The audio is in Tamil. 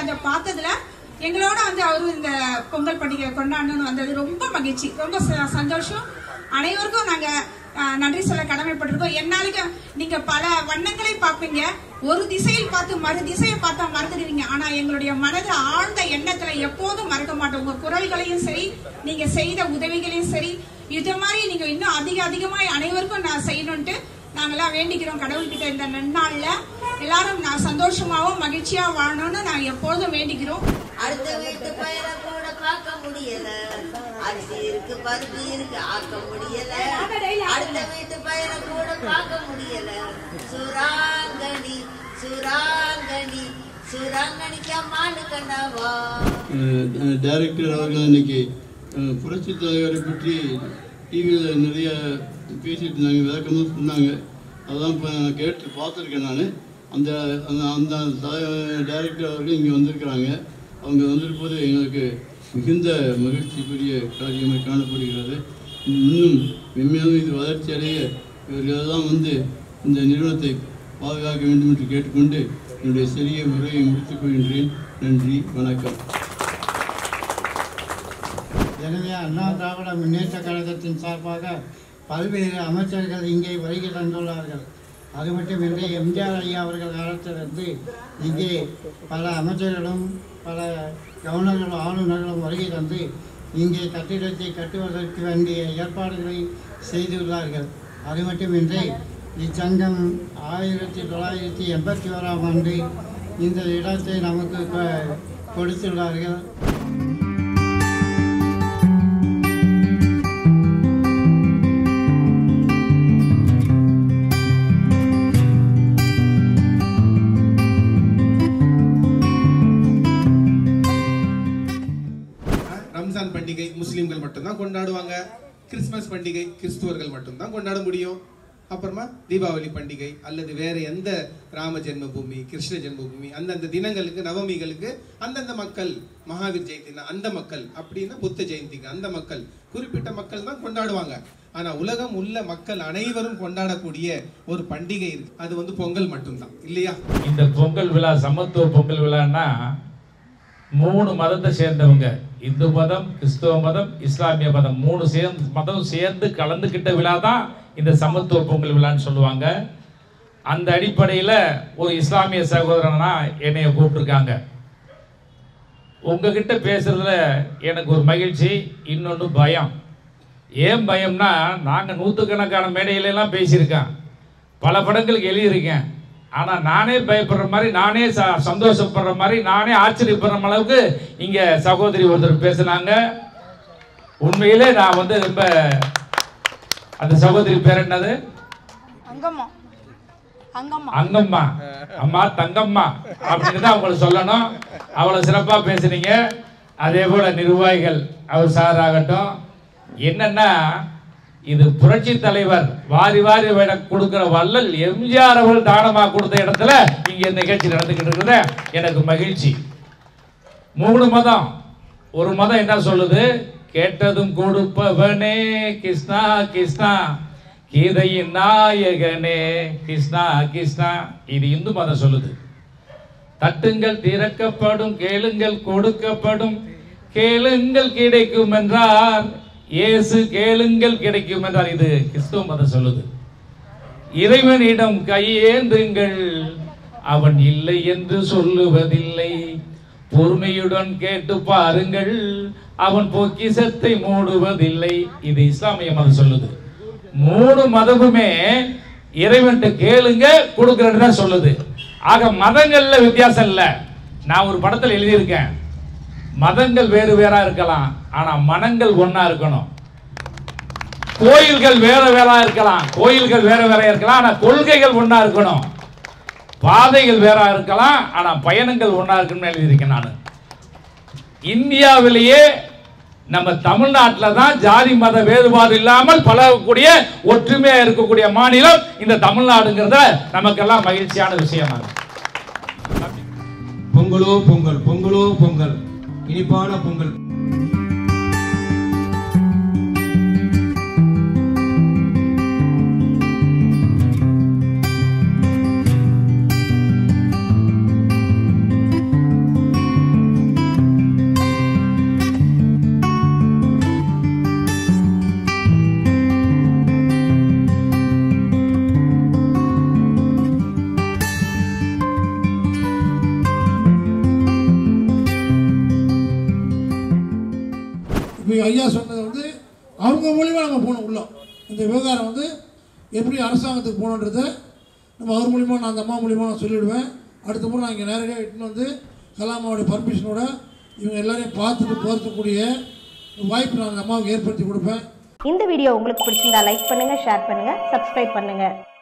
அதை பார்த்ததுல எங்களோட வந்து அவரு இந்த பொங்கல் பண்டிகை கொண்டாடணும்னு வந்தது ரொம்ப மகிழ்ச்சி ரொம்ப ச- சந்தோஷம் அனைவருக்கும் நாங்க அஹ், நன்றி சொல்ல கடமைப்பட்டிருக்கோம் என்னாலுக்கு நீங்க பல வண்ணங்களை பார்ப்பீங்க ஒரு திசையில் பார்த்து மறு திசையை பார்த்தா மறந்துடுவீங்க ஆனா எங்களுடைய மனது ஆழ்ந்த எண்ணத்துல எப்போதும் மறக்க மாட்டோம் உங்க குரல்களையும் சரி நீங்க செய்த உதவிகளையும் சரி இது மாதிரி நீங்க இன்னும் அதிக அதிகமாய் அனைவருக்கும் நான் செய்யணும்ட்டு நாங்கெல்லாம் வேண்டிக்கிறோம் கடவுள்கிட்ட இந்த நன்னாள்ல எல்லாரும் நான் சந்தோஷமாவும் மகிழ்ச்சியா வாழணும்னு நான் எப்பொழுதும் வேண்டிக்கிறோம் அடுத்த வீட்டு பயிரை கூட காக்க முடியல அரிசி இருக்கு பருப்பு இருக்கு ஆக்க முடியல அடுத்த வீட்டு பயிரை கூட காக்க முடியல சுராங்கனி சுராங்கனி சுராங்கனிக்கு அம்மானு கண்ணாவா அஹ் டைரக்டர் அவர்கள் இன்னைக்கு அஹ், புரட்சித் தலைவரை பற்றி டிவியில் நிறைய பேசிட்டு இருந்தாங்க விளக்கமாக சொன்னாங்க அதான் இப்போ நான் கேட்டு பார்த்துருக்கேன் நான் அந்த அந்த அந்த தலை- டைரக்டர் அவர்கள் இங்கே வந்திருக்கிறாங்க அவங்க வந்திருப்பது எங்களுக்கு மிகுந்த மகிழ்ச்சிக்குரிய காரியமாக காணப்படுகிறது இன்னும் மென்மேலும் இது வளர்ச்சி அடைய இவர்களெல்லாம் வந்து இந்த நிறுவனத்தை பாதுகாக்க வேண்டும் என்று கேட்டுக்கொண்டு என்னுடைய சிறிய உரையை முடித்துக் கொள்கின்றேன் நன்றி வணக்கம் எனவே அண்ணா திராவிட முன்னேற்ற கழகத்தின் சார்பாக பல்வேறு அமைச்சர்கள் இங்கே வருகை தந்துள்ளார்கள் அது மட்டுமின்றி எம்ஜிஆர் ஐயா அவர்கள் காலத்திலிருந்து இங்கே பல அமைச்சர்களும் பல கவர்னர்களும் ஆளுநர்களும் வருகை தந்து இங்கே கட்டிடத்தை கட்டுவதற்கு வேண்டிய ஏற்பாடுகளை செய்துள்ளார்கள் அது மட்டுமின்றி இச்சங்கம் ஆயிரத்தி தொள்ளாயிரத்தி எண்பத்தி ஓராம் ஆண்டு இந்த இடத்தை நமக்கு கொ- கொடுத்துள்ளார்கள் ரம்ஜான் பண்டிகை முஸ்லிம்கள் மட்டும்தான் கொண்டாடுவாங்க கிறிஸ்மஸ் பண்டிகை கிறிஸ்துவர்கள் மட்டும்தான் கொண்டாட முடியும் அப்புறமா தீபாவளி பண்டிகை அல்லது வேற எந்த ராம ஜென்மபூமி கிருஷ்ண ஜென்மபூமி அந்தந்த தினங்களுக்கு நவமிகளுக்கு அந்தந்த மக்கள் மகாவீர் ஜெயந்தினா அந்த மக்கள் அப்படின்னா புத்த ஜெயந்திக்கு அந்த மக்கள் குறிப்பிட்ட மக்கள் தான் கொண்டாடுவாங்க ஆனா உலகம் உள்ள மக்கள் அனைவரும் கொண்டாடக்கூடிய ஒரு பண்டிகை இருக்கு அது வந்து பொங்கல் மட்டும்தான் இல்லையா இந்த பொங்கல் விழா சமத்துவ பொங்கல் விழான்னா மூணு மதத்தை சேர்ந்தவங்க இந்து மதம் கிறிஸ்துவ மதம் இஸ்லாமிய மதம் மூணு சேர்ந்து மதம் சேர்ந்து கலந்துக்கிட்ட விழா தான் இந்த சமத்துவ பொங்கல் விழான்னு சொல்லுவாங்க அந்த அடிப்படையில் ஒரு இஸ்லாமிய சகோதரனா என்னைய கூப்பிட்டுருக்காங்க உங்ககிட்ட பேசுறதுல எனக்கு ஒரு மகிழ்ச்சி இன்னொன்று பயம் ஏன் பயம்னா நாங்கள் நூற்றுக்கணக்கான மேடையில எல்லாம் பேசியிருக்கேன் பல படங்களுக்கு எழுதியிருக்கேன் ஆனால் நானே பயப்படுற மாதிரி நானே ச சந்தோஷப்படுற மாதிரி நானே ஆச்சரியப்படுற அளவுக்கு இங்கே சகோதரி ஒருத்தர் பேசுனாங்க உண்மையிலே நான் வந்து ரொம்ப அந்த சகோதரி பேர் என்னது அங்கம்மா அங்கம்மா அங்கம்மா அம்மா தங்கம்மா அப்படின்னு தான் அவங்களை சொல்லணும் அவ்வளோ சிறப்பாக பேசுனீங்க அதே போல நிர்வாகிகள் அவர் சார் ஆகட்டும் என்னன்னா இது புரட்சி தலைவர் வாரி வாரி விட கொடுக்கிற வள்ளல் எம்ஜிஆர் அவர்கள் தானமாக கொடுத்த இடத்துல இங்க இந்த நிகழ்ச்சி நடந்துக்கிட்டு இருக்கிறது எனக்கு மகிழ்ச்சி மூணு மதம் ஒரு மதம் என்ன சொல்லுது கேட்டதும் கொடுப்பவனே கிருஷ்ணா கிருஷ்ணா கீதையின் நாயகனே கிருஷ்ணா கிருஷ்ணா இது இந்து மதம் சொல்லுது தட்டுங்கள் திறக்கப்படும் கேளுங்கள் கொடுக்கப்படும் கேளுங்கள் கிடைக்கும் என்றார் இயேசு கேளுங்கள் கிடைக்கும் என்றார் இது கிறிஸ்துவ மதம் சொல்லுது இறைவனிடம் கையேந்துங்கள் அவன் இல்லை என்று சொல்லுவதில்லை பொறுமையுடன் கேட்டு பாருங்கள் அவன் பொக்கிசத்தை மூடுவதில்லை இது இஸ்லாமிய மதம் சொல்லுது மூணு மதமுமே இறைவன்கிட்ட கேளுங்க கொடுக்கறது தான் சொல்லுது ஆக மதங்கள்ல வித்தியாசம் இல்லை நான் ஒரு படத்தில் எழுதியிருக்கேன் மதங்கள் வேறு வேறா இருக்கலாம் ஆனா மனங்கள் ஒண்ணா இருக்கணும் கோயில்கள் வேற வேறா இருக்கலாம் கோயில்கள் வேற வேற இருக்கலாம் ஆனா கொள்கைகள் ஒண்ணா இருக்கணும் பாதைகள் வேற இருக்கலாம் ஆனா பயணங்கள் ஒண்ணா இருக்கணும்னு எழுதியிருக்கேன் நான் இந்தியாவிலேயே நம்ம தமிழ்நாட்டில் தான் ஜாதி மத வேறுபாடு இல்லாமல் பழகக்கூடிய ஒற்றுமையா இருக்கக்கூடிய மாநிலம் இந்த தமிழ்நாடுங்கிறத நமக்கெல்லாம் மகிழ்ச்சியான விஷயமாகும் பொங்கலோ பொங்கல் பொங்கலோ பொங்கல் இனிப்பான பொங்கல் ஐயா சொன்னதை வந்து அவங்க மூலியமாக நம்ம போகணும் உள்ள இந்த விவகாரம் வந்து எப்படி அரசாங்கத்துக்கு போகணுன்றதை நம்ம அவர் மூலியமாக நான் அந்த அம்மா மூலியமாக நான் சொல்லிவிடுவேன் அடுத்த முறை நான் இங்கே நேரடியாக இட்டுன்னு வந்து கலாமாவுடைய பர்மிஷனோட இவங்க எல்லாரையும் பார்த்துட்டு போகிறதுக்கூடிய வாய்ப்பு நான் அந்த அம்மாவுக்கு ஏற்படுத்தி கொடுப்பேன் இந்த வீடியோ உங்களுக்கு பிடிச்சிருந்தா லைக் பண்ணுங்க ஷேர் பண்ணுங்க சப்ஸ்கிரைப் பண்ணுங்க